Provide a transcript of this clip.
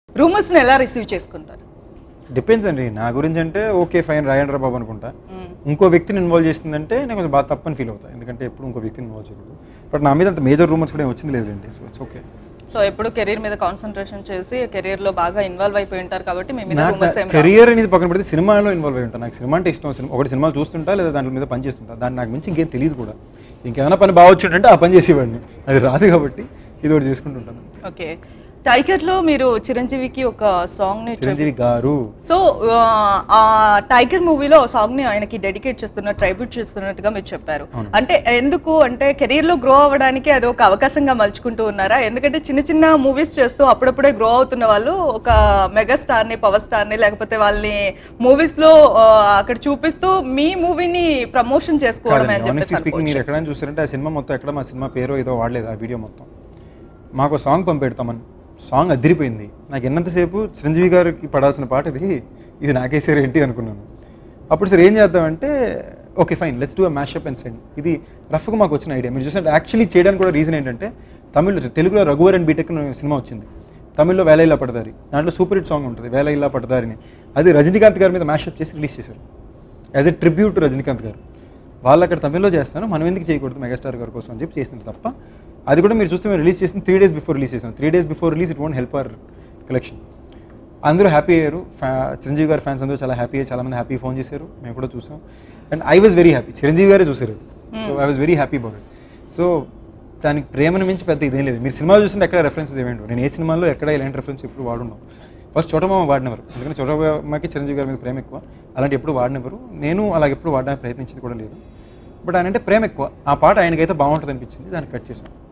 రూమర్స్ని ఎలా రిసీవ్ చేసుకుంటారు డిపెండ్స్ అండి నా గురించి అంటే ఓకే ఫైన్ రాయండ్రా బాబు అనుకుంటా మ్మ్. ఇంకో వ్యక్తిని ఇన్వాల్వ్ చేస్తుందంటే నేను కొంచెం బాగా తప్పని ఫీల్ అవుతా ఎందుకంటే ఎప్పుడు ఇంకో వ్యక్తిని ఇన్వాల్వ్ చేయకూడదు బట్ నా మీద అంత మేజర్ రూమర్స్ కూడా ఏం వచ్చింది లేదండి సో ఇట్స్ ఓకే సో ఎప్పుడు కెరీర్ మీద కాన్సన్ట్రేషన్ చేసి కెరీర్ లో బాగా ఇన్వాల్వ్ అయిపోయి ఉంటారు కాబట్టి మీ మీద నాకు రూమర్స్ ఏం రావు. కెరియర్ అనేది పక్కన పెడితే సినిమాలో ఇన్వాల్వ్ అయి ఉంటాను నాకు సినిమా అంటే ఇష్టం సినిమా ఒకటి సినిమాలు చూస్తుంటా లేదా దాంట్లో మీద పని చేస్తుంటా దాన్ని నాకు మించి ఇంకేం తెలియదు కూడా ఇంకేమైనా పని బాగా వచ్చిందంటే ఆ పని చేసేవాడిని అది రాదు కాబట్టి ఇది ఒకటి చేసుకుంటుంటాను ఓకే టైగర్ లో మీరు చిరంజీవికి ఒక సాంగ్ ని చిరంజీవి గారు సో ఆ టైగర్ మూవీలో సాంగ్ ని ఆయనకి డెడికేట్ చేస్తున్న ట్రైబ్యూట్ చేస్తున్నట్టుగా మీరు చెప్పారు అవును. అంటే ఎందుకు అంటే కెరీర్ లో గ్రో అవ్వడానికి అది ఒక అవకాశంగా మలుచుకుంటూ ఉన్నారా ఎందుకంటే చిన్న చిన్న మూవీస్ చేస్తూ అప్పుడప్పుడే గ్రో అవుతున్న వాళ్ళు ఒక మెగా స్టార్ ని పవర్ స్టార్ ని లేకపోతే వాళ్ళని మూవీస్ లో ఆ, అక్కడ చూపిస్తూ మీ మూవీని ప్రమోషన్ చేసుకోవడమే అని ఆనెస్ట్లీ చెప్పేసి స్పీకింగ్ మీరు అనుకోవచ్చు. ఎక్కడైనా చూసారంటే ఆ సినిమా మొత్తం ఎక్కడ మా సినిమా పేరు ఏదో వాడలేదు ఆ వీడియో మొత్తం మాకు సాంగ్ పంపెడతామని సాంగ్ అదిరిపోయింది నాకు ఎన్నంతసేపు చిరంజీవి గారికి పడాల్సిన పాట ఇది ఇది నాకేసారు ఏంటి అనుకున్నాను అప్పుడు సార్ ఏం చేద్దామంటే okay fine let's do a mashup and send ఇది రఫ్గా మాకు వచ్చిన ఐడియా మీరు చూసినట్టు యాక్చువల్లీ చేయడానికి కూడా రీజన్ ఏంటంటే తమిళ్ తెలుగులో రఘువర్ అండ్ బీటెక్ సినిమా వచ్చింది తమిళ్లో వేల ఇల్లా పడదారి దాంట్లో సూపర్ హిట్ సాంగ్ ఉంటుంది వేల ఇల్లా పడదారిని అది రజనీకాంత్ గారి మీద మ్యాషప్ చేసి రిలీజ్ చేశారు as a tribute to Rajinikanth garu వాళ్ళు అక్కడ తమిళ్లో చేస్తున్నారు మనం ఎందుకు చేయకూడదు మెగాస్టార్ గారి కోసం అని చెప్పి చేసింది తప్ప అది కూడా మీరు చూస్తే మేము రిలీజ్ చేసిన త్రీ డేస్ బిఫోర్ రిలీజ్ చేసాం three days before release it won't help our collection అందరూ హ్యాపీ అయ్యారు ఫ్యా చిరంజీవి గారి ఫ్యాన్స్ అందరూ చాలా హ్యాపీ అయ్యారు చాలా మంది హ్యాపీ ఫోన్ చేశారు మేము కూడా చూసాం and I was very happy Chiranjeevi గారే చూసారు so I was very happy about it so దానికి ప్రేమను మించి పెద్ద ఇదేం లేదు మీరు సినిమాలు చూస్తుంటే ఎక్కడ రెఫరెన్సెస్ ఏమేంటి నేను ఏ సినిమాలో ఎక్కడ ఇలాంటి రెఫరెన్స్ ఎప్పుడు వాడున్నాం ఫస్ట్ చోటమామ వాడినవారు ఎందుకంటే చోటమామకి చిరంజీవి గారి మీద ప్రేమ ఎక్కువ అలాంటి ఎప్పుడు వాడినవారు నేను అలా ఎప్పుడు వాడడానికి ప్రయత్నించింది కూడా లేదు బట్ ఆయన అంటే ప్రేమ ఎక్కువ ఆ పాట ఆయనకైతే బాగుంటుంది అనిపించింది దాన్ని కట్ చేసాం